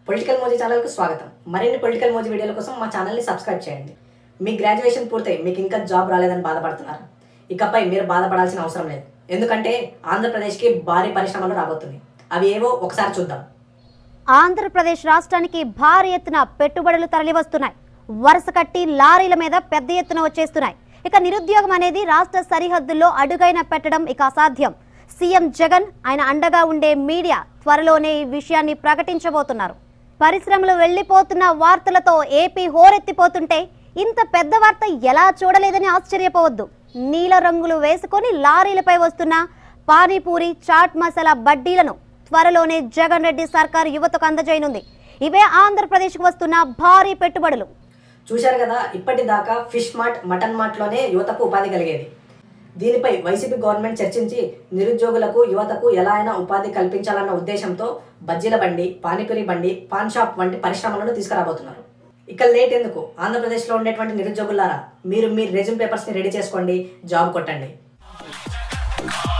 political మోజీ ఛానల్కు స్వాగతం మరిన్ని పొలిటికల్ మోజీ వీడియోల కోసం మా ఛానల్ని సబ్స్క్రైబ్ చేయండి మీ గ్రాడ్యుయేషన్ పూర్తయి మీకు ఇంకా జాబ్ రాలేదని బాధపడుతున్నారు ఇకపై మీరు బాధపడాల్సిన అవసరం లేదు ఎందుకంటే ఆంధ్రప్రదేశ్కి భారీ పరిశ్రమలు రాబోతున్నాయి అవి ఏవో ఒకసారి చూద్దాం ఆంధ్రప్రదేశ్ రాష్ట్రానికి భారీ ఎత్తున పెట్టుబడులు తరలివస్తున్నాయి వరుస కట్టి లారీల మీద పెద్ద ఎత్తున వచ్చేస్తున్నాయి ఇక నిరుద్యోగం అనేది రాష్ట్ర సరిహద్దుల్లో అడుగైన పెట్టడం ఇక అసాధ్యం సీఎం జగన్ ఆయన అండగా ఉండే మీడియా త్వరలోనే ఈ విషయాన్ని ప్రకటించబోతున్నారు పరిశ్రమలు వెళ్లిపోతున్న వార్తలతో ఏపీ హోరెత్తిపోతుంటే ఇంత పెద్ద వార్త ఎలా చూడలేదని ఆశ్చర్యపోవద్దు నీల రంగులు వేసుకొని లారీలపై వస్తున్న పానీపూరి చాట్ మసాలా బడ్డీలను త్వరలోనే జగన్ రెడ్డి సర్కార్ యువతకు అందజేయనుంది ఇవే ఆంధ్రప్రదేశ్కు వస్తున్న భారీ పెట్టుబడులు చూశారు కదా ఇప్పటిదాకా ఫిష్ మార్ట్ మటన్ మార్ట్లోనే యువతకు ఉపాధి కలిగేది దీనిపై వైసీపీ గవర్నమెంట్ చర్చించి నిరుద్యోగులకు యువతకు ఎలా అయినా ఉపాధి కల్పించాలన్న ఉద్దేశంతో బజ్జీల బండి పానీపూరి బండి పాన్ షాప్ వంటి పరిశ్రమలను తీసుకురాబోతున్నారు ఇక లేట్ ఎందుకు ఆంధ్రప్రదేశ్లో ఉండేటువంటి నిరుద్యోగులారా మీరు మీ రెజ్యూమ్ పేపర్స్ని రెడీ చేసుకోండి జాబ్ కొట్టండి